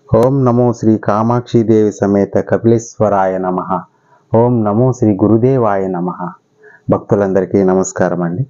ఓం నమో శ్రీ కామాక్షిదేవి సమేత కపిలేశ్వరాయ నమ ఓం నమో శ్రీ గురుదేవాయ నమ భక్తులందరికీ నమస్కారం అండి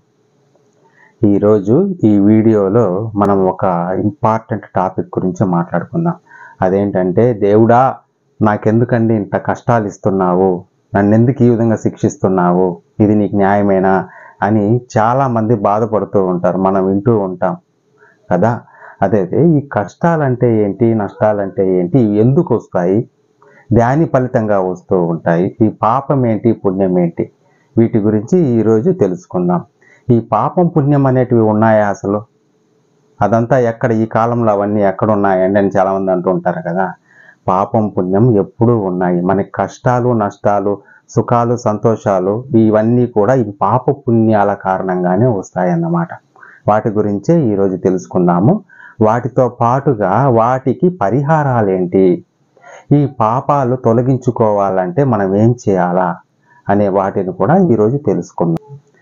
ఈరోజు ఈ వీడియోలో మనం ఒక ఇంపార్టెంట్ టాపిక్ గురించి మాట్లాడుకుందాం అదేంటంటే దేవుడా నాకెందుకండి ఇంత కష్టాలు ఇస్తున్నావు నన్ను ఎందుకు ఈ విధంగా శిక్షిస్తున్నావు ఇది నీకు న్యాయమేనా అని చాలామంది బాధపడుతూ ఉంటారు మనం వింటూ ఉంటాం కదా అదే అదే ఈ కష్టాలంటే ఏంటి నష్టాలంటే ఏంటి ఇవి ఎందుకు వస్తాయి దాని ఫలితంగా వస్తూ ఉంటాయి ఈ పాపం ఏంటి పుణ్యం ఏంటి వీటి గురించి ఈరోజు తెలుసుకుందాం ఈ పాపం పుణ్యం అనేటివి ఉన్నాయా అసలు అదంతా ఎక్కడ ఈ కాలంలో అవన్నీ ఎక్కడ ఉన్నాయండి అని చాలామంది అంటూ ఉంటారు కదా పాపం పుణ్యం ఎప్పుడూ ఉన్నాయి మనకి కష్టాలు నష్టాలు సుఖాలు సంతోషాలు ఇవన్నీ కూడా ఈ పాప పుణ్యాల కారణంగానే వస్తాయన్నమాట వాటి గురించే ఈరోజు తెలుసుకుందాము వాటితో పాటుగా వాటికి పరిహారాలు ఏంటి ఈ పాపాలు తొలగించుకోవాలంటే మనం ఏం చేయాలా అనే వాటిని కూడా ఈరోజు తెలుసుకుందాం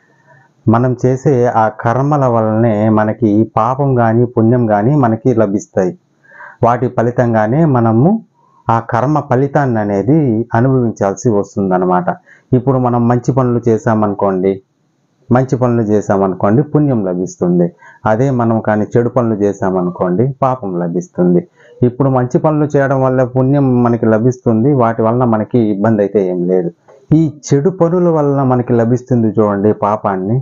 మనం చేసే ఆ కర్మల వల్లనే మనకి ఈ పాపం కానీ పుణ్యం కానీ మనకి లభిస్తాయి వాటి ఫలితంగానే మనము ఆ కర్మ ఫలితాన్ని అనేది అనుభవించాల్సి వస్తుందన్నమాట ఇప్పుడు మనం మంచి పనులు చేసామనుకోండి మంచి పనులు చేసామనుకోండి పుణ్యం లభిస్తుంది అదే మనం కానీ చెడు పనులు చేసామనుకోండి పాపం లభిస్తుంది ఇప్పుడు మంచి పనులు చేయడం వల్ల పుణ్యం మనకి లభిస్తుంది వాటి వలన మనకి ఇబ్బంది అయితే ఏం లేదు ఈ చెడు పనుల వలన మనకి లభిస్తుంది చూడండి పాపాన్ని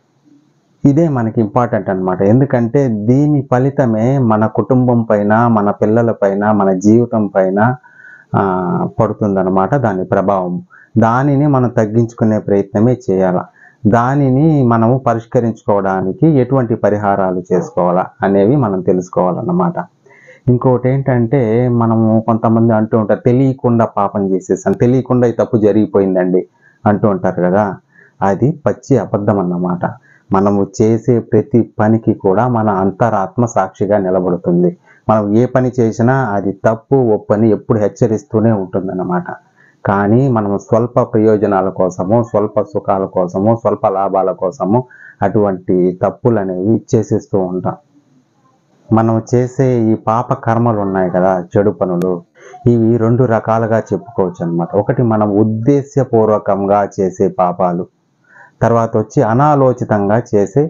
ఇదే మనకి ఇంపార్టెంట్ అన్నమాట ఎందుకంటే దీని ఫలితమే మన కుటుంబం పైన మన పిల్లల పైన మన జీవితం పైన ఆ, పడుతుందన్నమాట దాని ప్రభావం దానిని మనం తగ్గించుకునే ప్రయత్నమే చేయాలి దానిని మనము పరిష్కరించుకోవడానికి ఎటువంటి పరిహారాలు చేసుకోవాలా అనేవి మనం తెలుసుకోవాలన్నమాట ఇంకోటి ఏంటంటే మనము కొంతమంది అంటూ ఉంటారు తెలియకుండా పాపం చేసేసాను తెలియకుండా ఈ తప్పు జరిగిపోయిందండి అంటూ ఉంటారు కదా అది పచ్చి అబద్ధం అన్నమాట మనము చేసే ప్రతి పనికి కూడా మన అంతరాత్మ సాక్షిగా నిలబడుతుంది మనం ఏ పని చేసినా అది తప్పు ఒప్పని ఎప్పుడు హెచ్చరిస్తూనే ఉంటుందన్నమాట కానీ మనము స్వల్ప ప్రయోజనాల కోసము స్వల్ప సుఖాల కోసము స్వల్ప లాభాల కోసము అటువంటి తప్పులు అనేవి చేసేస్తూ ఉంటాం మనం చేసే ఈ పాప కర్మలు ఉన్నాయి కదా చెడు పనులు ఇవి రెండు రకాలుగా చెప్పుకోవచ్చు అనమాట ఒకటి మనం ఉద్దేశపూర్వకంగా చేసే పాపాలు తర్వాత వచ్చి అనాలోచితంగా చేసే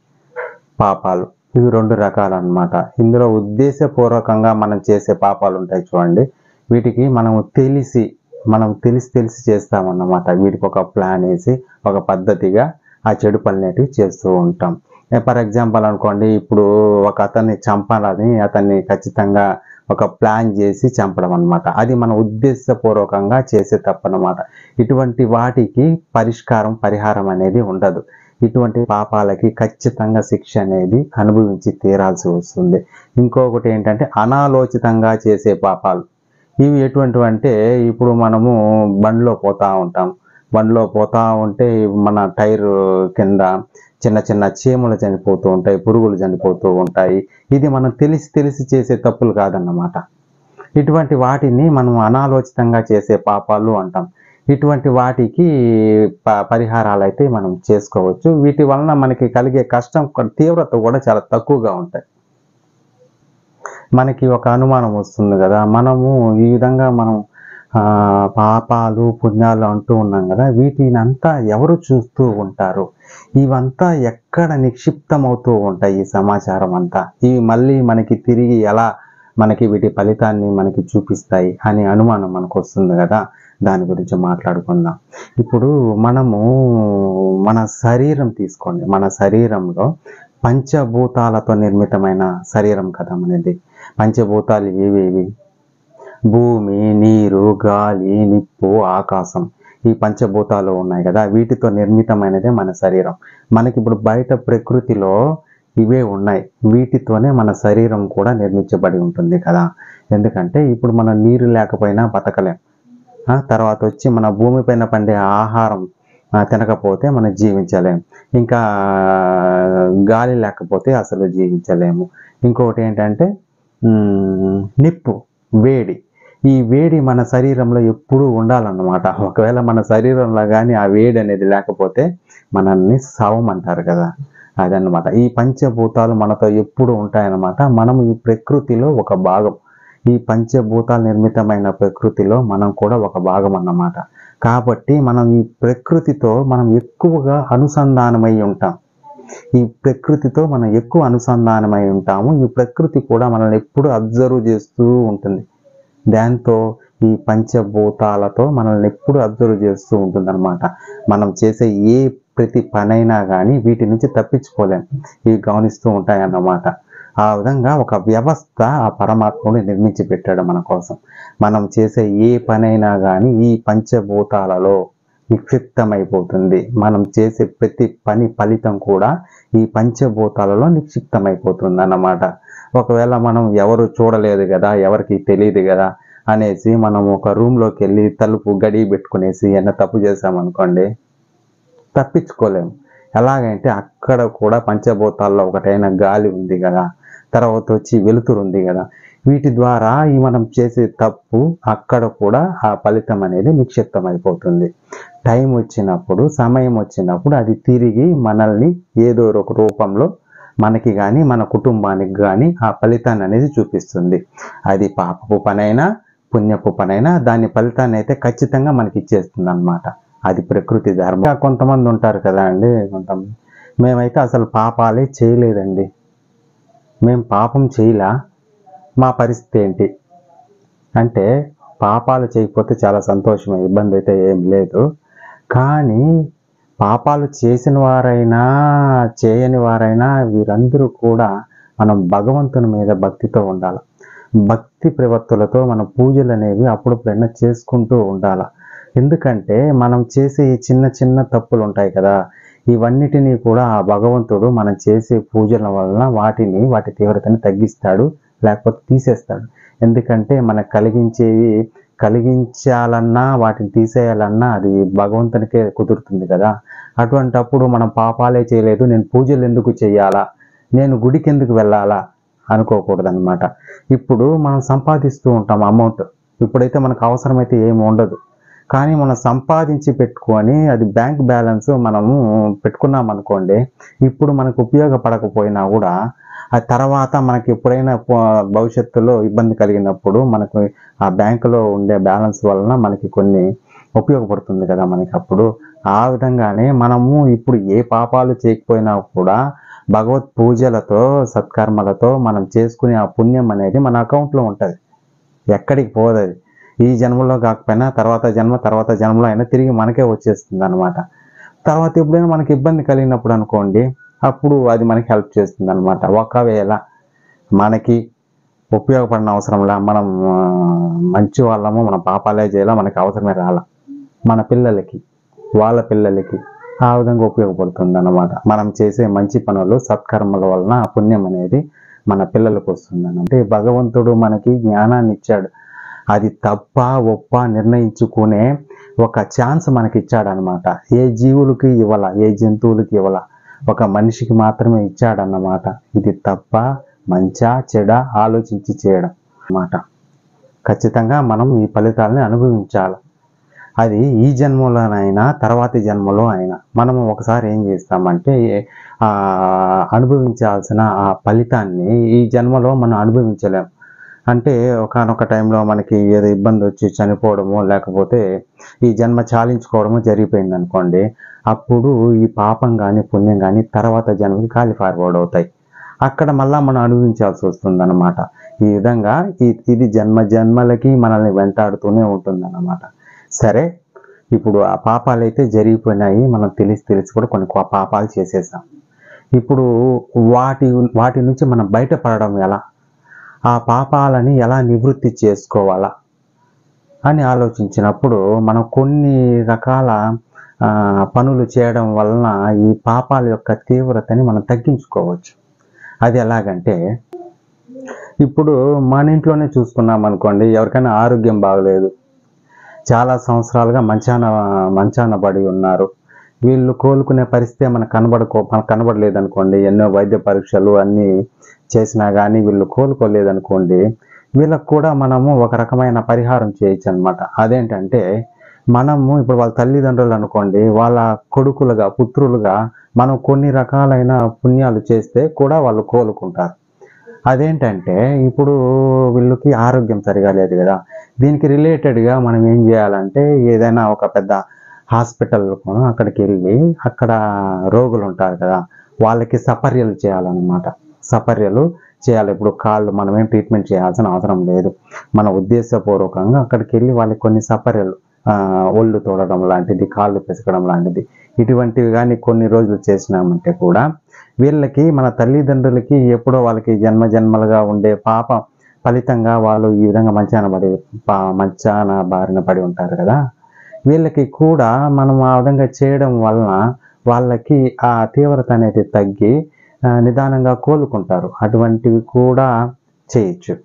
పాపాలు ఇవి రెండు రకాలు అన్నమాట ఇందులో ఉద్దేశపూర్వకంగా మనం చేసే పాపాలు ఉంటాయి చూడండి వీటికి మనము తెలిసి మనం తెలిసి తెలిసి చేస్తామన్నమాట వీటికి ఒక ప్లాన్ వేసి ఒక పద్ధతిగా ఆ చెడు పనులనేటివి చేస్తూ ఉంటాం ఫర్ ఎగ్జాంపుల్ అనుకోండి ఇప్పుడు ఒక అతన్ని చంపాలని అతన్ని ఖచ్చితంగా ఒక ప్లాన్ చేసి చంపడం అన్నమాట అది మన ఉద్దేశపూర్వకంగా చేసే తప్పనమాట ఇటువంటి వాటికి పరిష్కారం పరిహారం అనేది ఉండదు ఇటువంటి పాపాలకి ఖచ్చితంగా శిక్ష అనేది అనుభవించి తీరాల్సి వస్తుంది ఇంకొకటి ఏంటంటే అనాలోచితంగా చేసే పాపాలు ఇవి ఎటువంటివి అంటే ఇప్పుడు మనము బండిలో పోతా ఉంటాం బండిలో పోతా ఉంటే మన టైర్ కింద చిన్న చిన్న చీమలు చనిపోతూ ఉంటాయి పురుగులు చనిపోతూ ఉంటాయి ఇది మనం తెలిసి తెలిసి చేసే తప్పులు కాదన్నమాట ఇటువంటి వాటిని మనం అనాలోచితంగా చేసే పాపాలు అంటాం ఇటువంటి వాటికి ప పరిహారాలు అయితే మనం చేసుకోవచ్చు వీటి వలన మనకి కలిగే కష్టం తీవ్రత కూడా చాలా తక్కువగా ఉంటాయి మనకి ఒక అనుమానం వస్తుంది కదా మనము ఈ విధంగా మనం ఆ, పాపాలు పుణ్యాలు అంటూ ఉన్నాం కదా వీటిని అంతా ఎవరు చూస్తూ ఉంటారు ఇవంతా ఎక్కడ నిక్షిప్తమవుతూ ఉంటాయి ఈ సమాచారం అంతా ఇవి మళ్ళీ మనకి తిరిగి ఎలా మనకి వీటి ఫలితాన్ని మనకి చూపిస్తాయి అనే అనుమానం మనకు వస్తుంది కదా దాని గురించి మాట్లాడుకుందాం ఇప్పుడు మనము మన శరీరం తీసుకోండి మన శరీరంలో పంచభూతాలతో నిర్మితమైన శరీరం కదా మనది పంచభూతాలు ఏవేవి భూమి నీరు గాలి నిప్పు ఆకాశం ఈ పంచభూతాలు ఉన్నాయి కదా వీటితో నిర్మితమైనదే మన శరీరం మనకి ఇప్పుడు బయట ప్రకృతిలో ఇవే ఉన్నాయి వీటితోనే మన శరీరం కూడా నిర్మించబడి ఉంటుంది కదా ఎందుకంటే ఇప్పుడు మనం నీరు లేకపోయినా బతకలేం ఆ, తర్వాత వచ్చి మన భూమిపైన పండే ఆహారం ఆ, తినకపోతే మనం జీవించలేం ఇంకా గాలి లేకపోతే అసలు జీవించలేము ఇంకొకటి ఏంటంటే ఉమ్, నిప్పు వేడి ఈ వేడి మన శరీరంలో ఎప్పుడూ ఉండాలన్నమాట ఒకవేళ మన శరీరంలో కానీ ఆ వేడి అనేది లేకపోతే మనల్ని శవం అంటారు కదా అదన్నమాట ఈ పంచభూతాలు మనతో ఎప్పుడు ఉంటాయన్నమాట మనం ఈ ప్రకృతిలో ఒక భాగం ఈ పంచభూతాలు నిర్మితమైన ప్రకృతిలో మనం కూడా ఒక భాగం అన్నమాట కాబట్టి మనం ఈ ప్రకృతితో మనం ఎక్కువగా అనుసంధానమై ఉంటాం ఈ ప్రకృతితో మనం ఎక్కువ అనుసంధానమై ఉంటాము ఈ ప్రకృతి కూడా మనల్ని ఎప్పుడు అబ్జర్వ్ చేస్తూ ఉంటుంది దాంతో ఈ పంచభూతాలతో మనల్ని ఎప్పుడు అబ్జర్వ్ చేస్తూ ఉంటుంది మనం చేసే ఏ ప్రతి పనైనా కానీ వీటి నుంచి తప్పించుకోలేం ఇవి గమనిస్తూ ఉంటాయన్నమాట ఆ విధంగా ఒక వ్యవస్థ ఆ పరమాత్ముడు నిర్మించి పెట్టాడు మన కోసం మనం చేసే ఏ పనైనా కానీ ఈ పంచభూతాలలో నిక్షిప్తమైపోతుంది మనం చేసే ప్రతి పని ఫలితం కూడా ఈ పంచభూతాలలో నిక్షిప్తమైపోతుంది అన్నమాట ఒకవేళ మనం ఎవరు చూడలేదు కదా ఎవరికి తెలియదు కదా అనేసి మనం ఒక రూమ్లోకి వెళ్ళి తలుపు గడి పెట్టుకునేసి ఏమైనా తప్పు చేసామనుకోండి తప్పించుకోలేము ఎలాగంటే అక్కడ కూడా పంచభూతాల్లో ఒకటైన గాలి ఉంది కదా తర్వాత వచ్చి వెలుతురు ఉంది కదా వీటి ద్వారా ఈ మనం చేసే తప్పు అక్కడ కూడా ఆ ఫలితం అనేది నిక్షిప్తం అయిపోతుంది టైం వచ్చినప్పుడు సమయం వచ్చినప్పుడు అది తిరిగి మనల్ని ఏదో ఒక రూపంలో మనకి కానీ మన కుటుంబానికి కానీ ఆ ఫలితాన్ని అనేది చూపిస్తుంది అది పాపపు పనైనా పుణ్యపు పనైనా దాని ఫలితాన్ని అయితే ఖచ్చితంగా మనకి ఇచ్చేస్తుంది అనమాట అది ప్రకృతి ధర్మం ఇంకా కొంతమంది ఉంటారు కదా అండి కొంతమంది మేమైతే అసలు పాపాలే చేయలేదండి మేము పాపం చేయలా మా పరిస్థితి ఏంటి అంటే పాపాలు చేయకపోతే చాలా సంతోషమే ఇబ్బంది అయితే ఏం లేదు కానీ పాపాలు చేసిన వారైనా చేయని వారైనా వీరందరూ కూడా మనం భగవంతుని మీద భక్తితో ఉండాలి భక్తి ప్రవత్తులతో మన పూజలు అనేవి అప్పుడప్పుడైనా చేసుకుంటూ ఉండాలి ఎందుకంటే మనం చేసే ఈ చిన్న చిన్న తప్పులు ఉంటాయి కదా ఇవన్నిటినీ కూడా ఆ భగవంతుడు మనం చేసే పూజల వలన వాటిని వాటి తీవ్రతని తగ్గిస్తాడు లేకపోతే తీసేస్తాడు ఎందుకంటే మనకు కలిగించేవి కలిగించాలన్నా వాటిని తీసేయాలన్నా అది భగవంతునికే కుదురుతుంది కదా అటువంటప్పుడు మనం పాపాలే చేయలేదు నేను పూజలు ఎందుకు చేయాలా నేను గుడికి ఎందుకు వెళ్ళాలా అనుకోకూడదు అనమాట ఇప్పుడు మనం సంపాదిస్తూ ఉంటాం అమౌంట్ ఇప్పుడైతే మనకు అవసరమైతే ఏమి ఉండదు కానీ మనం సంపాదించి పెట్టుకొని అది బ్యాంక్ బ్యాలెన్స్ మనము పెట్టుకున్నాం అనుకోండి ఇప్పుడు మనకు ఉపయోగపడకపోయినా కూడా ఆ తర్వాత మనకి ఎప్పుడైనా పో- భవిష్యత్తులో ఇబ్బంది కలిగినప్పుడు మనకు ఆ బ్యాంకులో ఉండే బ్యాలెన్స్ వలన మనకి కొన్ని ఉపయోగపడుతుంది కదా మనకి అప్పుడు ఆ విధంగానే మనము ఇప్పుడు ఏ పాపాలు చేయకపోయినా కూడా భగవత్ పూజలతో సత్కర్మలతో మనం చేసుకునే ఆ పుణ్యం అనేది మన అకౌంట్లో ఉంటుంది ఎక్కడికి పోదు అది ఈ జన్మలో కాకపోయినా తర్వాత జన్మ తర్వాత జన్మలో అయినా తిరిగి మనకే వచ్చేస్తుంది అనమాట తర్వాత ఎప్పుడైనా మనకి ఇబ్బంది కలిగినప్పుడు అనుకోండి అప్పుడు అది మనకి హెల్ప్ చేస్తుంది అనమాట ఒకవేళ మనకి ఉపయోగపడిన అవసరంలా మనం ఆ, మంచి వాళ్ళము మన పాపాలే చేయాలా మనకి అవసరమే రాల మన పిల్లలకి వాళ్ళ పిల్లలకి ఆ విధంగా ఉపయోగపడుతుంది అన్నమాట మనం చేసే మంచి పనులు సత్కర్మల వలన ఆ పుణ్యం అనేది మన పిల్లలకు వస్తుంది అంటే భగవంతుడు మనకి జ్ఞానాన్ని ఇచ్చాడు అది తప్ప ఒప్ప నిర్ణయించుకునే ఒక ఛాన్స్ మనకి ఇచ్చాడనమాట ఏ జీవులకి ఇవ్వాల ఏ జంతువులకి ఇవ్వాల ఒక మనిషికి మాత్రమే ఇచ్చాడన్నమాట ఇది తప్ప మంచా చెడ ఆలోచించి చేయడం అన్నమాట ఖచ్చితంగా మనం ఈ ఫలితాలని అనుభవించాలి అది ఈ జన్మలోనైనా తర్వాతి జన్మలో అయినా మనము ఒకసారి ఏం చేస్తామంటే ఆ అనుభవించాల్సిన ఆ ఫలితాన్ని ఈ జన్మలో మనం అనుభవించలేం అంటే ఒకనొక టైంలో మనకి ఏదో ఇబ్బంది వచ్చి చనిపోవడము లేకపోతే ఈ జన్మ చాలించుకోవడము జరిగిపోయింది అనుకోండి అప్పుడు ఈ పాపం కానీ పుణ్యం కానీ తర్వాత జన్మకి ఖాళీ ఫార్వర్డ్ అవుతాయి అక్కడ మళ్ళా మనం అనుభవించాల్సి వస్తుంది అనమాట ఈ విధంగా ఈ- ఇది జన్మ జన్మలకి మనల్ని వెంటాడుతూనే ఉంటుంది సరే ఇప్పుడు ఆ పాపాలు అయితే జరిగిపోయినాయి మనం తెలిసి తెలిసి కూడా కొన్ని కో- పాపాలు చేసేసాం ఇప్పుడు వాటి వాటి నుంచి మనం బయటపడడం ఎలా ఆ పాపాలని ఎలా నివృత్తి చేసుకోవాలా అని ఆలోచించినప్పుడు మనం కొన్ని రకాల ఆ, పనులు చేయడం వలన ఈ పాపాల యొక్క తీవ్రతని మనం తగ్గించుకోవచ్చు అది ఎలాగంటే ఇప్పుడు మన ఇంట్లోనే చూసుకున్నాం అనుకోండి ఎవరికైనా ఆరోగ్యం బాగలేదు చాలా సంవత్సరాలుగా మంచాన మంచాన పడి ఉన్నారు వీళ్ళు కోలుకునే పరిస్థితి మనకు కనబడుకో మనకు కనబడలేదు అనుకోండి ఎన్నో వైద్య పరీక్షలు అన్నీ చేసినా కానీ వీళ్ళు కోలుకోలేదు అనుకోండి వీళ్ళకు కూడా మనము ఒక రకమైన పరిహారం చేయొచ్చు అనమాట అదేంటంటే మనము ఇప్పుడు వాళ్ళ తల్లిదండ్రులు అనుకోండి వాళ్ళ కొడుకులుగా పుత్రులుగా మనం కొన్ని రకాలైన పుణ్యాలు చేస్తే కూడా వాళ్ళు కోలుకుంటారు అదేంటంటే ఇప్పుడు వీళ్ళకి ఆరోగ్యం సరిగా లేదు కదా దీనికి రిలేటెడ్గా మనం ఏం చేయాలంటే ఏదైనా ఒక పెద్ద హాస్పిటల్ అక్కడికి వెళ్ళి అక్కడ రోగులు ఉంటారు కదా వాళ్ళకి సపర్యలు చేయాలన్నమాట సపర్యలు చేయాలి ఇప్పుడు కాళ్ళు మనం ఏం ట్రీట్మెంట్ చేయాల్సిన అవసరం లేదు మన ఉద్దేశపూర్వకంగా అక్కడికి వెళ్ళి వాళ్ళకి కొన్ని సపర్యలు ఆ, ఒళ్ళు తోడడం లాంటిది కాళ్ళు పెసకడం లాంటిది ఇటువంటివి కానీ కొన్ని రోజులు చేసినామంటే కూడా వీళ్ళకి మన తల్లిదండ్రులకి ఎప్పుడో వాళ్ళకి జన్మ జన్మలుగా ఉండే పాపం ఫలితంగా వాళ్ళు ఈ విధంగా మంచాన పడి పా- మంచాన బారిన పడి ఉంటారు కదా వీళ్ళకి కూడా మనం ఆ విధంగా చేయడం వలన వాళ్ళకి ఆ తీవ్రత అనేది తగ్గి ఆ, నిదానంగా కోలుకుంటారు అటువంటివి కూడా చేయొచ్చు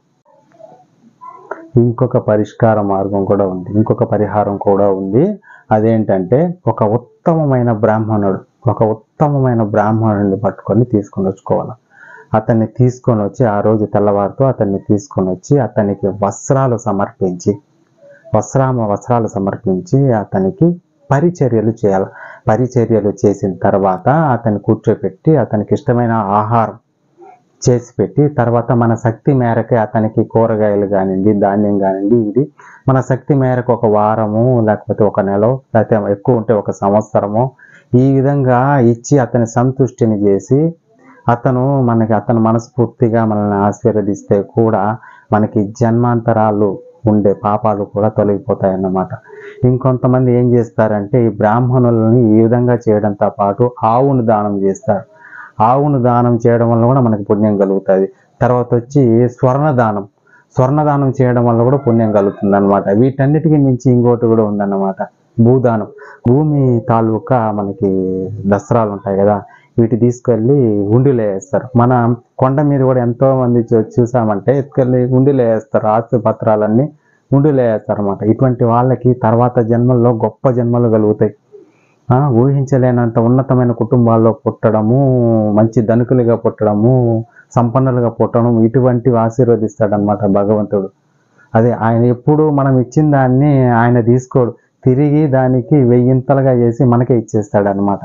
ఇంకొక పరిష్కార మార్గం కూడా ఉంది ఇంకొక పరిహారం కూడా ఉంది అదేంటంటే ఒక ఉత్తమమైన బ్రాహ్మణుడు ఒక ఉత్తమమైన బ్రాహ్మణుడిని పట్టుకొని తీసుకొని వచ్చుకోవాలి అతన్ని తీసుకొని వచ్చి ఆ రోజు తెల్లవారితో అతన్ని తీసుకొని వచ్చి అతనికి వస్త్రాలు సమర్పించి వస్త్రామ వస్త్రాలు సమర్పించి అతనికి పరిచర్యలు చేయాలి పరిచర్యలు చేసిన తర్వాత అతన్ని కూర్చోపెట్టి అతనికి ఇష్టమైన ఆహారం చేసి పెట్టి తర్వాత మన శక్తి మేరకే అతనికి కూరగాయలు కానివ్వండి ధాన్యం కానివ్వండి ఇది మన శక్తి మేరకు ఒక వారము లేకపోతే ఒక నెల లేకపోతే ఎక్కువ ఉంటే ఒక సంవత్సరము ఈ విధంగా ఇచ్చి అతని సంతుష్టిని చేసి అతను మనకి అతను మనస్ఫూర్తిగా మనల్ని ఆశీర్వదిస్తే కూడా మనకి జన్మాంతరాలు ఉండే పాపాలు కూడా తొలగిపోతాయి అన్నమాట ఇంకొంతమంది ఏం చేస్తారంటే ఈ బ్రాహ్మణులని ఈ విధంగా చేయడంతో పాటు ఆవును దానం చేస్తారు ఆవును దానం చేయడం వల్ల కూడా మనకి పుణ్యం కలుగుతుంది తర్వాత వచ్చి స్వర్ణ దానం స్వర్ణ దానం చేయడం వల్ల కూడా పుణ్యం కలుగుతుంది అనమాట వీటన్నిటికీ మించి ఇంకోటి కూడా ఉందన్నమాట భూదానం భూమి తాలూకా మనకి దసరాలు ఉంటాయి కదా వీటి తీసుకెళ్ళి ఉండిలో వేస్తారు మన కొండ మీద కూడా ఎంతో మంది చూ- చూసామంటే ఎత్తుకెళ్ళి ఉండిలో వేస్తారు ఆస్తి పత్రాలన్నీ ఉండిలో వేస్తారు అనమాట ఇటువంటి వాళ్ళకి తర్వాత జన్మల్లో గొప్ప జన్మలు కలుగుతాయి ఆ, ఊహించలేనంత ఉన్నతమైన కుటుంబాల్లో పుట్టడము మంచి ధనికులుగా పుట్టడము సంపన్నులుగా పుట్టడం ఇటువంటివి ఆశీర్వదిస్తాడనమాట భగవంతుడు అదే ఆయన ఎప్పుడు మనం ఇచ్చిన దాన్ని ఆయన తీసుకోడు తిరిగి దానికి వెయ్యింతలుగా చేసి మనకే ఇచ్చేస్తాడనమాట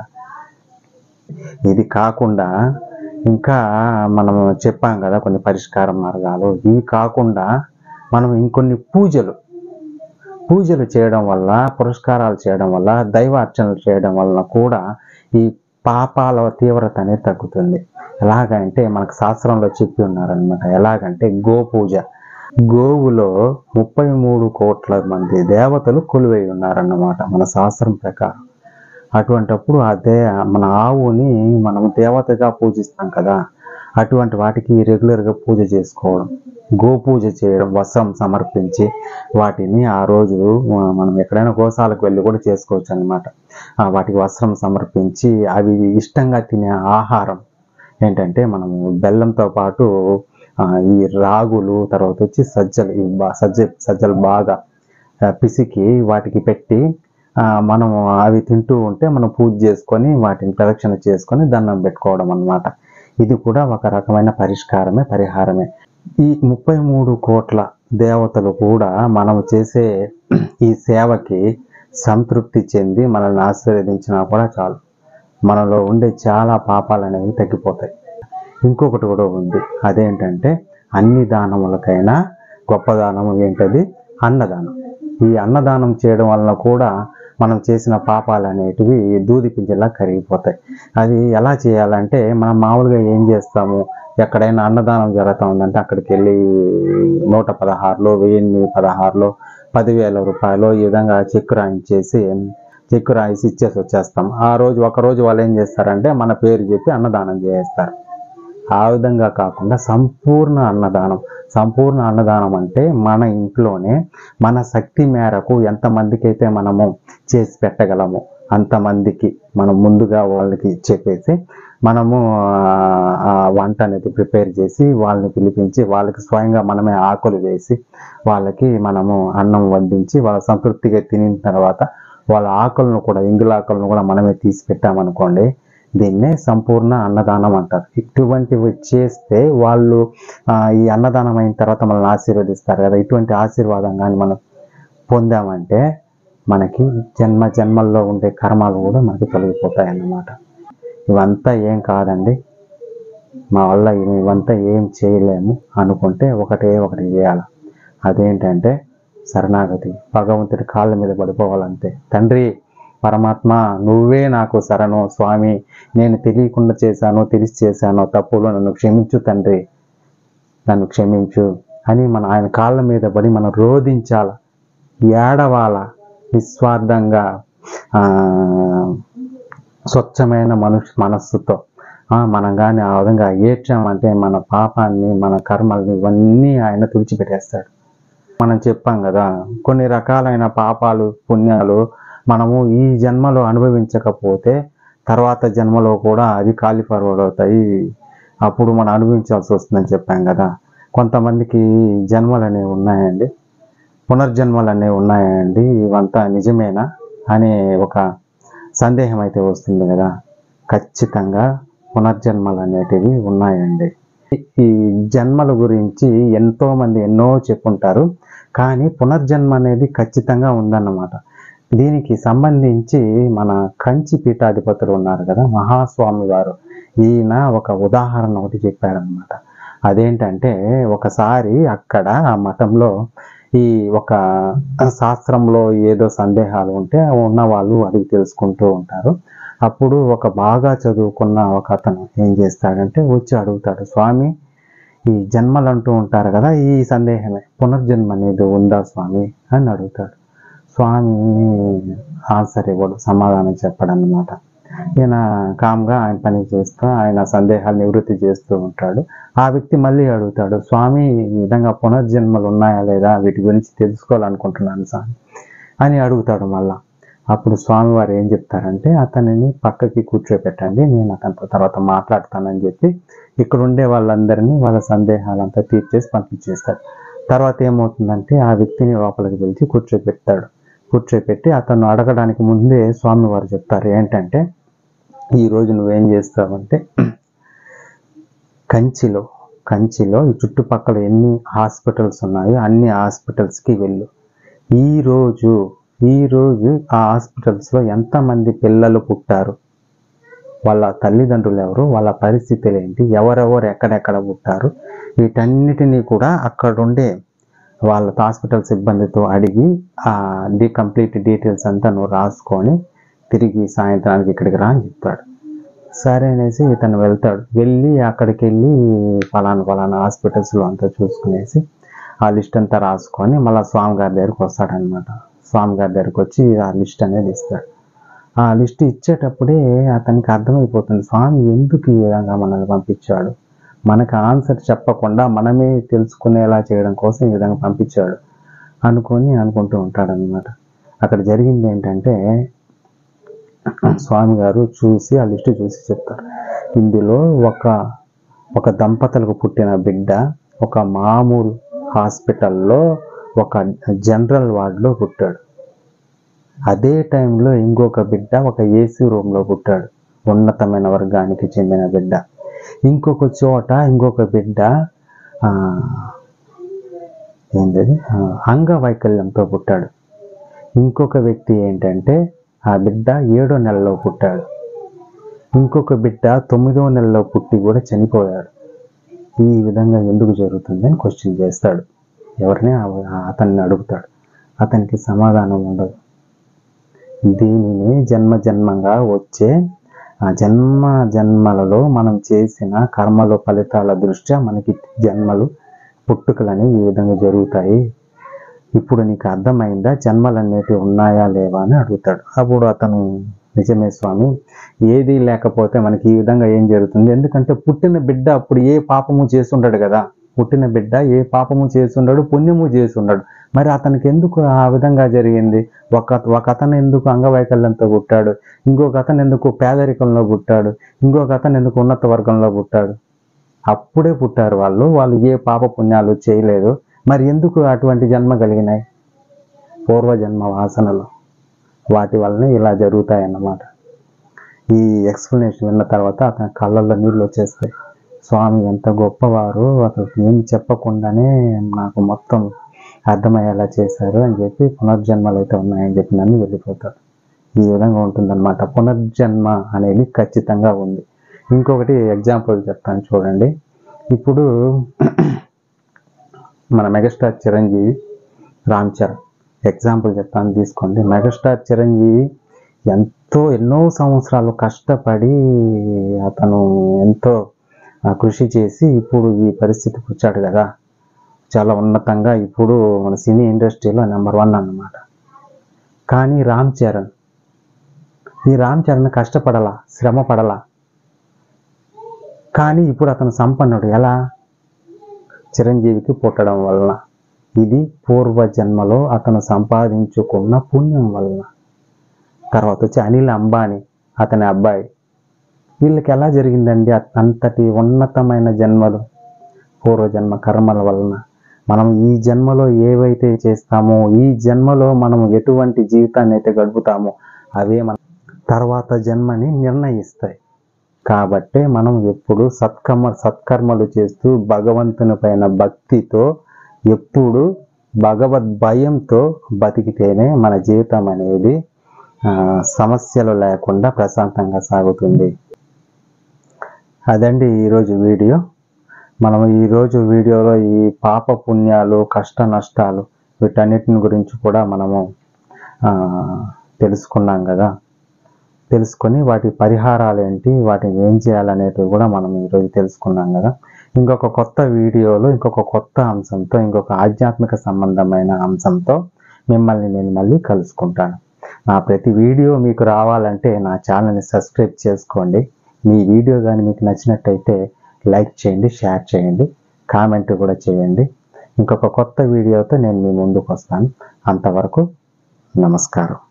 ఇది కాకుండా ఇంకా మనం చెప్పాం కదా కొన్ని పరిష్కార మార్గాలు ఇవి కాకుండా మనం ఇంకొన్ని పూజలు పూజలు చేయడం వల్ల పురస్కారాలు చేయడం వల్ల దైవ అర్చనలు చేయడం వలన కూడా ఈ పాపాల తీవ్రత అనేది తగ్గుతుంది ఎలాగంటే మనకు శాస్త్రంలో చెప్పి ఉన్నారనమాట ఎలాగంటే గో పూజ గోవులో ముప్పై మూడు కోట్ల మంది దేవతలు కొలువై ఉన్నారన్నమాట మన శాస్త్రం ప్రకారం అటువంటప్పుడు అదే మన ఆవుని మనం దేవతగా పూజిస్తాం కదా అటువంటి వాటికి రెగ్యులర్గా పూజ చేసుకోవడం గోపూజ చేయడం వస్త్రం సమర్పించి వాటిని ఆ రోజు ఆ, మనం ఎక్కడైనా గోశాలకు వెళ్ళి కూడా చేసుకోవచ్చు అనమాట వాటికి వస్త్రం సమర్పించి అవి ఇష్టంగా తినే ఆహారం ఏంటంటే మనము బెల్లంతో పాటు ఆ, ఈ రాగులు తర్వాత వచ్చి సజ్జలు ఈ బా- సజ్జ సజ్జలు బాగా ఆ, పిసికి వాటికి పెట్టి ఆ, మనము అవి తింటూ ఉంటే మనం పూజ చేసుకొని వాటిని ప్రదక్షిణ చేసుకొని దండం పెట్టుకోవడం అన్నమాట ఇది కూడా ఒక రకమైన పరిష్కారమే పరిహారమే ఈ ముప్పై మూడు కోట్ల దేవతలు కూడా మనం చేసే ఈ సేవకి సంతృప్తి చెంది మనల్ని ఆశీర్వదించినా కూడా చాలు మనలో ఉండే చాలా పాపాలు అనేవి తగ్గిపోతాయి ఇంకొకటి కూడా ఉంది అదేంటంటే అన్ని దానములకైనా గొప్ప దానం ఏంటది అన్నదానం ఈ అన్నదానం చేయడం వలన కూడా మనం చేసిన పాపాలు అనేటివి దూది పింజలా కరిగిపోతాయి అది ఎలా చేయాలంటే మనం మామూలుగా ఏం చేస్తాము ఎక్కడైనా అన్నదానం జరుగుతూ ఉందంటే అక్కడికి వెళ్ళి నూట పదహారులో వెయ్యిన్ని పదహారులో పదివేల రూపాయలు ఈ విధంగా చెక్కు రాయించేసి చెక్కు రాయించి ఇచ్చేసి వచ్చేస్తాం ఆ రోజు ఒక రోజు వాళ్ళు ఏం చేస్తారంటే మన పేరు చెప్పి అన్నదానం చేస్తారు ఆ విధంగా కాకుండా సంపూర్ణ అన్నదానం సంపూర్ణ అన్నదానం అంటే మన ఇంట్లోనే మన శక్తి మేరకు ఎంతమందికి అయితే మనము చేసి పెట్టగలము అంతమందికి మనం ముందుగా వాళ్ళకి చెప్పేసి మనము ఆ- ఆ వంట అనేది ప్రిపేర్ చేసి వాళ్ళని పిలిపించి వాళ్ళకి స్వయంగా మనమే ఆకులు వేసి వాళ్ళకి మనము అన్నం వడ్డించి వాళ్ళ సంతృప్తిగా తినిన తర్వాత వాళ్ళ ఆకులను కూడా ఇంగులాకులను కూడా మనమే తీసి పెట్టామనుకోండి దీన్నే సంపూర్ణ అన్నదానం అంటారు ఇటువంటివి చేస్తే వాళ్ళు ఆ, ఈ అన్నదానం అయిన తర్వాత మనల్ని ఆశీర్వదిస్తారు కదా ఇటువంటి ఆశీర్వాదం కానీ మనం పొందామంటే మనకి జన్మ జన్మల్లో ఉండే కర్మాలు కూడా మనకి తొలగిపోతాయి అన్నమాట ఇవంతా ఏం కాదండి మా వల్ల ఇవంతా ఏం చేయలేము అనుకుంటే ఒకటే ఒకటి చేయాలి అదేంటంటే శరణాగతి భగవంతుడి కాళ్ళ మీద పడిపోవాలంతే తండ్రి పరమాత్మ నువ్వే నాకు శరణు స్వామి నేను తెలియకుండా చేశాను తెలిసి చేశాను తప్పులు నన్ను క్షమించు తండ్రి నన్ను క్షమించు అని మన ఆయన కాళ్ళ మీద పడి మనం రోధించాల ఏడవాల నిస్వార్థంగా ఆ, స్వచ్ఛమైన మనుషు మనస్సుతో ఆ, మనం కానీ ఆ విధంగా ఏడ్చామంటే మన పాపాన్ని మన కర్మల్ని ఇవన్నీ ఆయన తుడిచిపెట్టేస్తాడు మనం చెప్పాం కదా కొన్ని రకాలైన పాపాలు పుణ్యాలు మనము ఈ జన్మలో అనుభవించకపోతే తర్వాత జన్మలో కూడా అవి కాలి ఫార్వర్డ్ అవుతాయి అప్పుడు మనం అనుభవించాల్సి వస్తుందని చెప్పాం కదా కొంతమందికి జన్మలు అనేవి ఉన్నాయండి పునర్జన్మలు అనేవి ఉన్నాయండి ఇవంతా నిజమేనా అనే ఒక సందేహం అయితే వస్తుంది కదా ఖచ్చితంగా పునర్జన్మలు అనేటివి ఉన్నాయండి ఈ జన్మల గురించి ఎంతో మంది ఎన్నో చెప్పుంటారు కానీ పునర్జన్మ అనేది ఖచ్చితంగా ఉందన్నమాట దీనికి సంబంధించి మన కంచి పీఠాధిపతులు ఉన్నారు కదా మహాస్వామి వారు ఈయన ఒక ఉదాహరణ ఒకటి చెప్పాడనమాట అదేంటంటే ఒకసారి అక్కడ ఆ మఠంలో ఈ ఒక శాస్త్రంలో ఏదో సందేహాలు ఉంటే ఉన్న వాళ్ళు అడిగి తెలుసుకుంటూ ఉంటారు అప్పుడు ఒక బాగా చదువుకున్న ఒక అతను ఏం చేస్తాడంటే వచ్చి అడుగుతాడు స్వామి ఈ జన్మలు అంటూ ఉంటారు కదా ఈ సందేహమే పునర్జన్మ అనేది ఉందా స్వామి అని అడుగుతాడు స్వామి ఆన్సర్ ఇవ్వడు సమాధానం చెప్పడన్నమాట ఈయన కామ్గా ఆయన పని చేస్తూ ఆయన సందేహాలు నివృత్తి చేస్తూ ఉంటాడు ఆ వ్యక్తి మళ్ళీ అడుగుతాడు స్వామి ఈ విధంగా పునర్జన్మలు ఉన్నాయా లేదా వీటి గురించి తెలుసుకోవాలనుకుంటున్నాను స్వామి అని అడుగుతాడు మళ్ళా అప్పుడు స్వామివారు ఏం చెప్తారంటే అతనిని పక్కకి కూర్చోబెట్టండి నేను అతనితో తర్వాత మాట్లాడతానని చెప్పి ఇక్కడ ఉండే వాళ్ళందరినీ వాళ్ళ సందేహాలంతా తీర్చేసి పంపించేస్తాడు తర్వాత ఏమవుతుందంటే ఆ వ్యక్తిని లోపలికి పిలిచి కూర్చోబెడతాడు కూర్చోబెట్టి అతను అడగడానికి ముందే స్వామివారు చెప్తారు ఏంటంటే ఈ రోజు నువ్వేం చేస్తావంటే కంచిలో కంచిలో ఈ చుట్టుపక్కల ఎన్ని హాస్పిటల్స్ ఉన్నాయో అన్ని హాస్పిటల్స్కి వెళ్ళు ఈ రోజు ఈ రోజు ఆ హాస్పిటల్స్లో ఎంతమంది పిల్లలు పుట్టారు వాళ్ళ తల్లిదండ్రులు ఎవరు వాళ్ళ పరిస్థితులు ఏంటి ఎవరెవరు ఎక్కడెక్కడ పుట్టారు వీటన్నిటినీ కూడా అక్కడ ఉండే వాళ్ళ హాస్పిటల్ సిబ్బందితో అడిగి ఆ ది కంప్లీట్ డీటెయిల్స్ అంతా నువ్వు రాసుకొని తిరిగి సాయంత్రానికి ఇక్కడికి రా అని చెప్తాడు సరే అనేసి ఇతను వెళ్తాడు వెళ్ళి అక్కడికి వెళ్ళి ఫలానా ఫలానా హాస్పిటల్స్లో అంతా చూసుకునేసి ఆ లిస్ట్ అంతా రాసుకొని మళ్ళీ స్వామి గారి దగ్గరికి వస్తాడనమాట స్వామి గారి దగ్గరికి వచ్చి ఆ లిస్ట్ అనేది ఇస్తాడు ఆ లిస్ట్ ఇచ్చేటప్పుడే అతనికి అర్థమైపోతుంది స్వామి ఎందుకు ఈ విధంగా మనల్ని పంపించాడు మనకు ఆన్సర్ చెప్పకుండా మనమే తెలుసుకునేలా చేయడం కోసం ఈ విధంగా పంపించాడు అనుకొని అనుకుంటూ ఉంటాడనమాట అక్కడ జరిగింది ఏంటంటే స్వామి గారు చూసి ఆ లిస్టు చూసి చెప్తారు ఇందులో ఒక ఒక దంపతులకు పుట్టిన బిడ్డ ఒక మామూలు హాస్పిటల్లో ఒక జనరల్ వార్డులో పుట్టాడు అదే టైంలో ఇంకొక బిడ్డ ఒక ఏసీ రూమ్లో పుట్టాడు ఉన్నతమైన వర్గానికి చెందిన బిడ్డ ఇంకొక చోట ఇంకొక బిడ్డ ఆ, ఏంటది ఆ, అంగవైకల్యంతో పుట్టాడు ఇంకొక వ్యక్తి ఏంటంటే ఆ బిడ్డ ఏడో నెలలో పుట్టాడు ఇంకొక బిడ్డ తొమ్మిదో నెలలో పుట్టి కూడా చనిపోయాడు ఈ విధంగా ఎందుకు జరుగుతుంది అని క్వశ్చన్ చేస్తాడు ఎవరిని ఆ- ఆ అతన్ని అడుగుతాడు అతనికి సమాధానం ఉండదు దీనిని జన్మ జన్మంగా వచ్చే ఆ జన్మ జన్మలలో మనం చేసిన కర్మల ఫలితాల దృష్ట్యా మనకి జన్మలు పుట్టుకలని ఈ విధంగా జరుగుతాయి ఇప్పుడు నీకు అర్థమైందా జన్మలు అనేటివి ఉన్నాయా లేవా అని అడుగుతాడు అప్పుడు అతను నిజమే స్వామి ఏది లేకపోతే మనకి ఈ విధంగా ఏం జరుగుతుంది ఎందుకంటే పుట్టిన బిడ్డ అప్పుడు ఏ పాపము చేస్తుండడు కదా పుట్టిన బిడ్డ ఏ పాపము చేస్తుండడు పుణ్యము చేస్తుండడు మరి అతనికి ఎందుకు ఆ విధంగా జరిగింది ఒక ఒక అతను ఎందుకు అంగవైకల్యంతో పుట్టాడు ఇంకొక అతను ఎందుకు పేదరికంలో పుట్టాడు ఇంకొక అతను ఎందుకు ఉన్నత వర్గంలో పుట్టాడు అప్పుడే పుట్టారు వాళ్ళు వాళ్ళు ఏ పాప పుణ్యాలు చేయలేదు మరి ఎందుకు అటువంటి జన్మ కలిగినాయి పూర్వజన్మ వాసనలు వాటి వల్లనే ఇలా జరుగుతాయి అన్నమాట ఈ ఎక్స్ప్లెనేషన్ విన్న తర్వాత అతని కళ్ళల్లో నీళ్ళు వచ్చేస్తాయి స్వామి ఎంత గొప్పవారు అసలు ఏం చెప్పకుండానే నాకు మొత్తం అర్థమయ్యేలా చేశారు అని చెప్పి పునర్జన్మలు అయితే ఉన్నాయని చెప్పి నన్ను వెళ్ళిపోతాడు ఈ విధంగా ఉంటుందన్నమాట పునర్జన్మ అనేది ఖచ్చితంగా ఉంది ఇంకొకటి ఎగ్జాంపుల్ చెప్తాను చూడండి ఇప్పుడు మన మెగాస్టార్ చిరంజీవి రామ్ చరణ్ ఎగ్జాంపుల్ చెప్తాను తీసుకోండి మెగాస్టార్ చిరంజీవి ఎంతో ఎన్నో సంవత్సరాలు కష్టపడి అతను ఎంతో ఆ, కృషి చేసి ఇప్పుడు ఈ పరిస్థితికి వచ్చాడు కదా చాలా ఉన్నతంగా ఇప్పుడు మన సినీ ఇండస్ట్రీలో నెంబర్ వన్ అన్నమాట కానీ రామ్ చరణ్ ఈ రామ్ చరణ్ కష్టపడలా శ్రమ పడలా కానీ ఇప్పుడు అతను సంపన్నుడు ఎలా చిరంజీవికి పుట్టడం వలన ఇది పూర్వ జన్మలో అతను సంపాదించుకున్న పుణ్యం వలన తర్వాత వచ్చి అనిల్ అంబానీ అతని అబ్బాయి వీళ్ళకి ఎలా జరిగిందండి అ- అంతటి ఉన్నతమైన జన్మలు పూర్వజన్మ కర్మల వలన మనం ఈ జన్మలో ఏవైతే చేస్తామో ఈ జన్మలో మనం ఎటువంటి జీవితాన్ని అయితే గడుపుతామో అవే మన తర్వాత జన్మని నిర్ణయిస్తాయి కాబట్టే మనం ఎప్పుడు సత్కర్మ సత్కర్మలు చేస్తూ భగవంతుని పైన భక్తితో ఎప్పుడు భగవద్ భయంతో బతికితేనే మన జీవితం అనేది ఆ, సమస్యలు లేకుండా ప్రశాంతంగా సాగుతుంది అదండి ఈరోజు వీడియో మనం ఈరోజు వీడియోలో ఈ పాప పుణ్యాలు కష్ట నష్టాలు వీటన్నిటిని గురించి కూడా మనము ఆ, తెలుసుకున్నాం కదా తెలుసుకొని వాటి పరిహారాలు ఏంటి వాటిని ఏం చేయాలనేటివి కూడా మనం ఈరోజు తెలుసుకున్నాం కదా ఇంకొక కొత్త వీడియోలో ఇంకొక కొత్త అంశంతో ఇంకొక ఆధ్యాత్మిక సంబంధమైన అంశంతో మిమ్మల్ని నేను మళ్ళీ కలుసుకుంటాను నా ప్రతి వీడియో మీకు రావాలంటే నా ఛానల్ని సబ్స్క్రైబ్ చేసుకోండి మీ వీడియో కానీ మీకు నచ్చినట్టయితే లైక్ చేయండి షేర్ చేయండి కామెంట్ కూడా చేయండి ఇంకొక కొత్త వీడియోతో నేను మీ ముందుకు వస్తాను అంతవరకు నమస్కారం